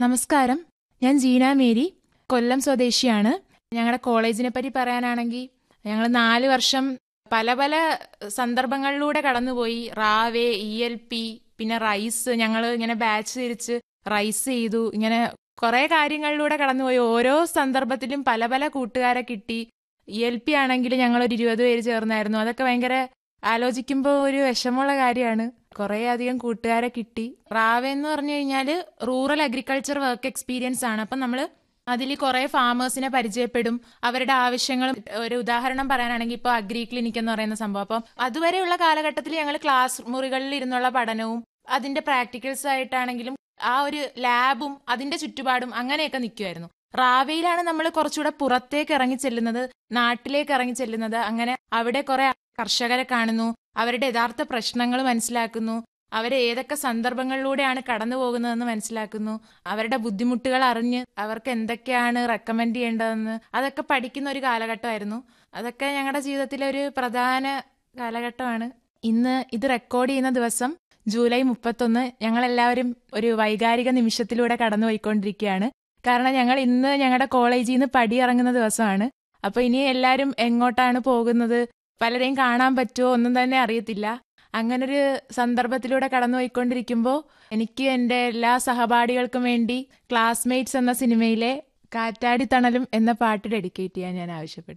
നമസ്കാരം ഞാൻ ജീന മേരി കൊല്ലം സ്വദേശിയാണ് ഞങ്ങളുടെ കോളേജിനെ പറ്റി പറയാനാണെങ്കിൽ ഞങ്ങൾ നാല് വർഷം പല പല സന്ദർഭങ്ങളിലൂടെ കടന്നുപോയി റാവേ ഇ എൽ പി പിന്നെ റൈസ് ഞങ്ങൾ ഇങ്ങനെ ബാച്ച് തിരിച്ച് റൈസ് ചെയ്തു ഇങ്ങനെ കുറെ കാര്യങ്ങളിലൂടെ കടന്നുപോയി ഓരോ സന്ദർഭത്തിലും പല പല കൂട്ടുകാരെ കിട്ടി ഇ എൽ പി ആണെങ്കിൽ ഞങ്ങൾ ഒരു ഇരുപത് പേര് ചേർന്നായിരുന്നു അതൊക്കെ ഭയങ്കര ആലോചിക്കുമ്പോൾ ഒരു വിഷമമുള്ള കാര്യമാണ് കുറേ അധികം കൂട്ടുകാരെ കിട്ടി റാവേ എന്ന് പറഞ്ഞു കഴിഞ്ഞാൽ റൂറൽ അഗ്രികൾച്ചർ വർക്ക് എക്സ്പീരിയൻസ് ആണ് അപ്പം നമ്മൾ അതിൽ കുറേ ഫാമേഴ്സിനെ പരിചയപ്പെടും അവരുടെ ആവശ്യങ്ങളും ഒരു ഉദാഹരണം പറയാനാണെങ്കിൽ ഇപ്പോൾ അഗ്രി ക്ലിനിക് എന്ന് പറയുന്ന സംഭവം അപ്പം അതുവരെയുള്ള കാലഘട്ടത്തിൽ ഞങ്ങൾ ക്ലാസ് മുറികളിൽ ഇരുന്നുള്ള പഠനവും അതിന്റെ പ്രാക്ടിക്കൽസ് ആയിട്ടാണെങ്കിലും ആ ഒരു ലാബും അതിന്റെ ചുറ്റുപാടും അങ്ങനെയൊക്കെ നിൽക്കുമായിരുന്നു റാവയിലാണ് നമ്മൾ കുറച്ചുകൂടെ പുറത്തേക്ക് ഇറങ്ങി ചെല്ലുന്നത് നാട്ടിലേക്ക് ഇറങ്ങി ചെല്ലുന്നത് അങ്ങനെ അവിടെ കുറെ കർഷകരെ കാണുന്നു അവരുടെ യഥാർത്ഥ പ്രശ്നങ്ങൾ മനസ്സിലാക്കുന്നു അവരെ ഏതൊക്കെ സന്ദർഭങ്ങളിലൂടെയാണ് കടന്നു പോകുന്നതെന്ന് മനസ്സിലാക്കുന്നു അവരുടെ ബുദ്ധിമുട്ടുകൾ അറിഞ്ഞ് അവർക്ക് എന്തൊക്കെയാണ് റെക്കമെൻഡ് ചെയ്യേണ്ടതെന്ന് അതൊക്കെ പഠിക്കുന്ന ഒരു കാലഘട്ടമായിരുന്നു അതൊക്കെ ഞങ്ങളുടെ ജീവിതത്തിലെ ഒരു പ്രധാന കാലഘട്ടമാണ് ഇന്ന് ഇത് റെക്കോർഡ് ചെയ്യുന്ന ദിവസം ജൂലൈ മുപ്പത്തൊന്ന് ഞങ്ങളെല്ലാവരും ഒരു വൈകാരിക നിമിഷത്തിലൂടെ കടന്നുപോയിക്കൊണ്ടിരിക്കുകയാണ് കാരണം ഞങ്ങൾ ഇന്ന് ഞങ്ങളുടെ കോളേജിൽ നിന്ന് പടിയിറങ്ങുന്ന ദിവസമാണ് അപ്പൊ ഇനി എല്ലാവരും എങ്ങോട്ടാണ് പോകുന്നത് പലരെയും കാണാൻ പറ്റുമോ ഒന്നും തന്നെ അറിയത്തില്ല അങ്ങനൊരു സന്ദർഭത്തിലൂടെ കടന്നുപോയിക്കൊണ്ടിരിക്കുമ്പോൾ എനിക്ക് എൻ്റെ എല്ലാ സഹപാഠികൾക്കും വേണ്ടി ക്ലാസ്മേറ്റ്സ് എന്ന സിനിമയിലെ കാറ്റാടി തണലും എന്ന പാട്ട് ഡെഡിക്കേറ്റ് ചെയ്യാൻ ഞാൻ ആവശ്യപ്പെടും